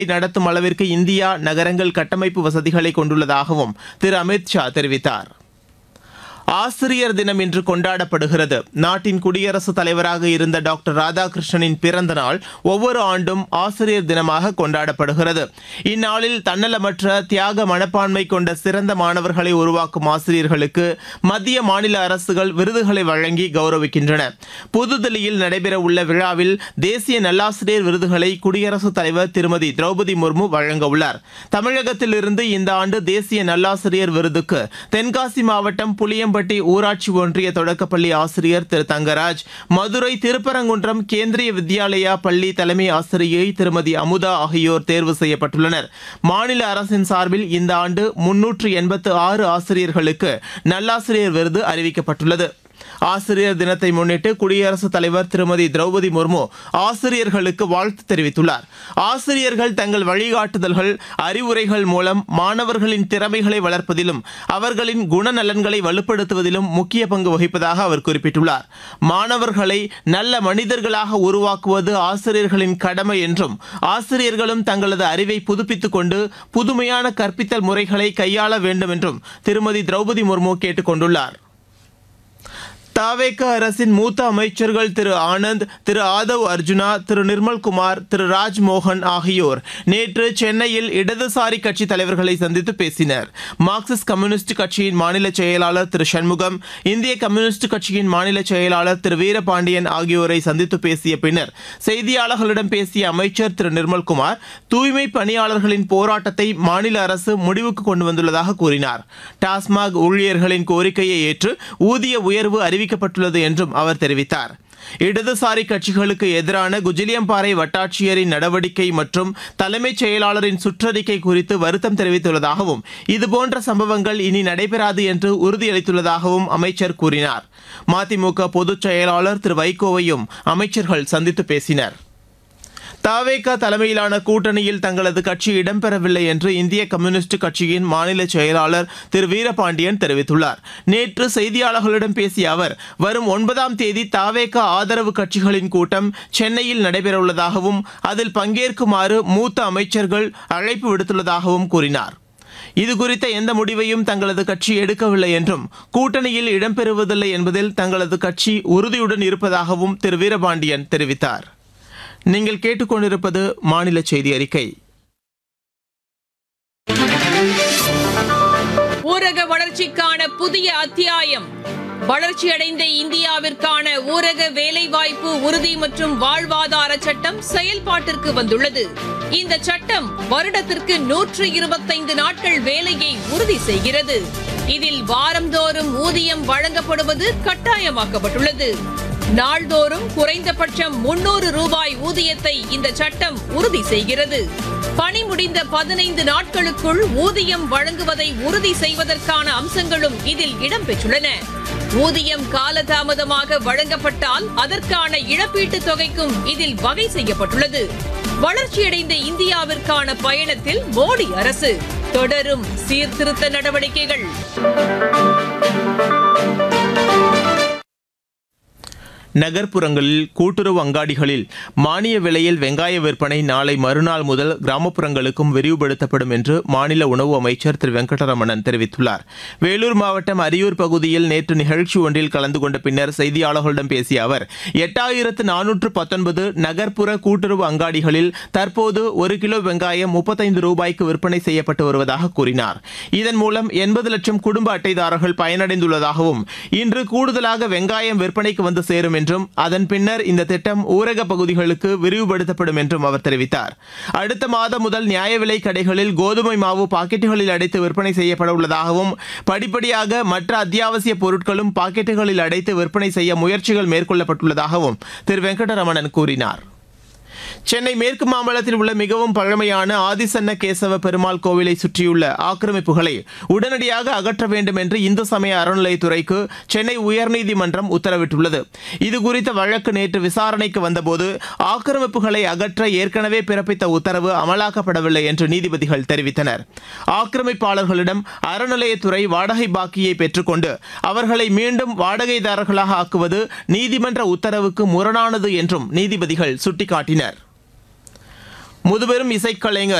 நடத்தும் அளவிற்கு இந்தியா நகரங்கள் கட்டமைப்பு வசதிகளை கொண்டுள்ளதாகவும் திரு அமித் ஷா தெரிவித்தார் ஆசிரியர் தினம் இன்று கொண்டாடப்படுகிறது நாட்டின் குடியரசுத் தலைவராக இருந்த டாக்டர் ராதாகிருஷ்ணனின் பிறந்த நாள் ஒவ்வொரு ஆண்டும் ஆசிரியர் தினமாக கொண்டாடப்படுகிறது இந்நாளில் தன்னலமற்ற தியாக மனப்பான்மை கொண்ட சிறந்த மாணவர்களை உருவாக்கும் ஆசிரியர்களுக்கு மத்திய மாநில அரசுகள் விருதுகளை வழங்கி கௌரவிக்கின்றன புதுதில்லியில் நடைபெறவுள்ள விழாவில் தேசிய நல்லாசிரியர் விருதுகளை குடியரசுத் தலைவர் திருமதி திரௌபதி முர்மு வழங்க உள்ளார் தமிழகத்திலிருந்து இந்த ஆண்டு தேசிய நல்லாசிரியர் விருதுக்கு தென்காசி மாவட்டம் புளியம்பட்டி ஊராட்சி ஒன்றிய தொடக்கப்பள்ளி ஆசிரியர் திரு தங்கராஜ் மதுரை திருப்பரங்குன்றம் கேந்திரிய வித்யாலயா பள்ளி தலைமை ஆசிரியை திருமதி அமுதா ஆகியோர் தேர்வு செய்யப்பட்டுள்ளனர் மாநில அரசின் சார்பில் இந்த ஆண்டு முன்னூற்று எண்பத்து ஆறு ஆசிரியர்களுக்கு நல்லாசிரியர் விருது அறிவிக்கப்பட்டுள்ளது ஆசிரியர் தினத்தை முன்னிட்டு குடியரசுத் தலைவர் திருமதி திரௌபதி முர்மு ஆசிரியர்களுக்கு வாழ்த்து தெரிவித்துள்ளார் ஆசிரியர்கள் தங்கள் வழிகாட்டுதல்கள் அறிவுரைகள் மூலம் மாணவர்களின் திறமைகளை வளர்ப்பதிலும் அவர்களின் குணநலன்களை வலுப்படுத்துவதிலும் முக்கிய பங்கு வகிப்பதாக அவர் குறிப்பிட்டுள்ளார் மாணவர்களை நல்ல மனிதர்களாக உருவாக்குவது ஆசிரியர்களின் கடமை என்றும் ஆசிரியர்களும் தங்களது அறிவை புதுப்பித்துக் கொண்டு புதுமையான கற்பித்தல் முறைகளை கையாள வேண்டும் என்றும் திருமதி திரௌபதி முர்மு கேட்டுக் கொண்டுள்ளார் தாவேக அரசின் மூத்த அமைச்சர்கள் திரு ஆனந்த் திரு ஆதவ் அர்ஜுனா திரு நிர்மல்குமார் திரு ராஜ்மோகன் ஆகியோர் நேற்று சென்னையில் இடதுசாரி கட்சி தலைவர்களை சந்தித்து பேசினர் மார்க்சிஸ்ட் கம்யூனிஸ்ட் கட்சியின் மாநில செயலாளர் திரு சண்முகம் இந்திய கம்யூனிஸ்ட் கட்சியின் மாநில செயலாளர் திரு வீரபாண்டியன் ஆகியோரை சந்தித்து பேசிய பின்னர் செய்தியாளர்களிடம் பேசிய அமைச்சர் திரு நிர்மல்குமார் தூய்மை பணியாளர்களின் போராட்டத்தை மாநில அரசு முடிவுக்கு கொண்டு வந்துள்ளதாக கூறினார் டாஸ்மாக் ஊழியர்களின் கோரிக்கையை ஏற்று ஊதிய உயர்வு அறிவிக்கப்பட்டுள்ளது என்றும் அவர் தெரிவித்தார் இடதுசாரி கட்சிகளுக்கு எதிரான குஜிலியம்பாறை வட்டாட்சியரின் நடவடிக்கை மற்றும் தலைமைச் செயலாளரின் சுற்றறிக்கை குறித்து வருத்தம் தெரிவித்துள்ளதாகவும் இதுபோன்ற சம்பவங்கள் இனி நடைபெறாது என்று உறுதியளித்துள்ளதாகவும் அமைச்சர் கூறினார் மதிமுக பொதுச் செயலாளர் திரு வைகோவையும் அமைச்சர்கள் சந்தித்து பேசினர் தாவேகா தலைமையிலான கூட்டணியில் தங்களது கட்சி இடம்பெறவில்லை என்று இந்திய கம்யூனிஸ்ட் கட்சியின் மாநில செயலாளர் திரு வீரபாண்டியன் தெரிவித்துள்ளார் நேற்று செய்தியாளர்களிடம் பேசிய அவர் வரும் ஒன்பதாம் தேதி தாவேகா ஆதரவு கட்சிகளின் கூட்டம் சென்னையில் நடைபெறவுள்ளதாகவும் அதில் பங்கேற்குமாறு மூத்த அமைச்சர்கள் அழைப்பு விடுத்துள்ளதாகவும் கூறினார் இது குறித்த எந்த முடிவையும் தங்களது கட்சி எடுக்கவில்லை என்றும் கூட்டணியில் இடம்பெறுவதில்லை என்பதில் தங்களது கட்சி உறுதியுடன் இருப்பதாகவும் திரு வீரபாண்டியன் தெரிவித்தார் நீங்கள் கேட்டுக்கொண்டிருப்பது மாநில செய்தி அறிக்கை ஊரக வளர்ச்சிக்கான புதிய அத்தியாயம் வளர்ச்சியடைந்த இந்தியாவிற்கான ஊரக வேலைவாய்ப்பு உறுதி மற்றும் வாழ்வாதார சட்டம் செயல்பாட்டிற்கு வந்துள்ளது இந்த சட்டம் வருடத்திற்கு நூற்று இருபத்தைந்து நாட்கள் வேலையை உறுதி செய்கிறது இதில் வாரந்தோறும் ஊதியம் வழங்கப்படுவது கட்டாயமாக்கப்பட்டுள்ளது நாள்தோறும் குறைந்தபட்சம் முன்னூறு ரூபாய் ஊதியத்தை இந்த சட்டம் உறுதி செய்கிறது பணி முடிந்த பதினைந்து நாட்களுக்குள் ஊதியம் வழங்குவதை உறுதி செய்வதற்கான அம்சங்களும் இதில் இடம்பெற்றுள்ளன ஊதியம் காலதாமதமாக வழங்கப்பட்டால் அதற்கான இழப்பீட்டுத் தொகைக்கும் இதில் வகை செய்யப்பட்டுள்ளது வளர்ச்சியடைந்த இந்தியாவிற்கான பயணத்தில் மோடி அரசு தொடரும் சீர்திருத்த நடவடிக்கைகள் நகர்ப்புறங்களில் கூட்டுறவு அங்காடிகளில் மானிய விலையில் வெங்காய விற்பனை நாளை மறுநாள் முதல் கிராமப்புறங்களுக்கும் விரிவுபடுத்தப்படும் என்று மாநில உணவு அமைச்சர் திரு வெங்கடரமணன் தெரிவித்துள்ளார் வேலூர் மாவட்டம் அரியூர் பகுதியில் நேற்று நிகழ்ச்சி ஒன்றில் கலந்து கொண்ட பின்னர் செய்தியாளர்களிடம் பேசிய அவர் எட்டாயிரத்து நானூற்று பத்தொன்பது நகர்ப்புற கூட்டுறவு அங்காடிகளில் தற்போது ஒரு கிலோ வெங்காயம் முப்பத்தைந்து ரூபாய்க்கு விற்பனை செய்யப்பட்டு வருவதாக கூறினார் இதன் மூலம் எண்பது லட்சம் குடும்ப அட்டைதாரர்கள் பயனடைந்துள்ளதாகவும் இன்று கூடுதலாக வெங்காயம் விற்பனைக்கு வந்து சேரும் என்றும் அதன் பின்னர் இந்த திட்டம் ஊரக பகுதிகளுக்கு விரிவுபடுத்தப்படும் என்றும் அவர் தெரிவித்தார் அடுத்த மாதம் முதல் நியாய விலை கடைகளில் கோதுமை மாவு பாக்கெட்டுகளில் அடைத்து விற்பனை செய்யப்பட உள்ளதாகவும் படிப்படியாக மற்ற அத்தியாவசிய பொருட்களும் பாக்கெட்டுகளில் அடைத்து விற்பனை செய்ய முயற்சிகள் மேற்கொள்ளப்பட்டுள்ளதாகவும் திரு வெங்கடரமணன் கூறினார் சென்னை மேற்கு மாம்பலத்தில் உள்ள மிகவும் பழமையான ஆதிசன்ன கேசவ பெருமாள் கோவிலை சுற்றியுள்ள ஆக்கிரமிப்புகளை உடனடியாக அகற்ற வேண்டும் என்று இந்து சமய அறநிலையத்துறைக்கு சென்னை உயர்நீதிமன்றம் உத்தரவிட்டுள்ளது இதுகுறித்த வழக்கு நேற்று விசாரணைக்கு வந்தபோது ஆக்கிரமிப்புகளை அகற்ற ஏற்கனவே பிறப்பித்த உத்தரவு அமலாக்கப்படவில்லை என்று நீதிபதிகள் தெரிவித்தனர் ஆக்கிரமிப்பாளர்களிடம் அறநிலையத்துறை வாடகை பாக்கியை பெற்றுக்கொண்டு அவர்களை மீண்டும் வாடகைதாரர்களாக ஆக்குவது நீதிமன்ற உத்தரவுக்கு முரணானது என்றும் நீதிபதிகள் சுட்டிக்காட்டினர் முதுபெரும் இசைக்கலைஞர்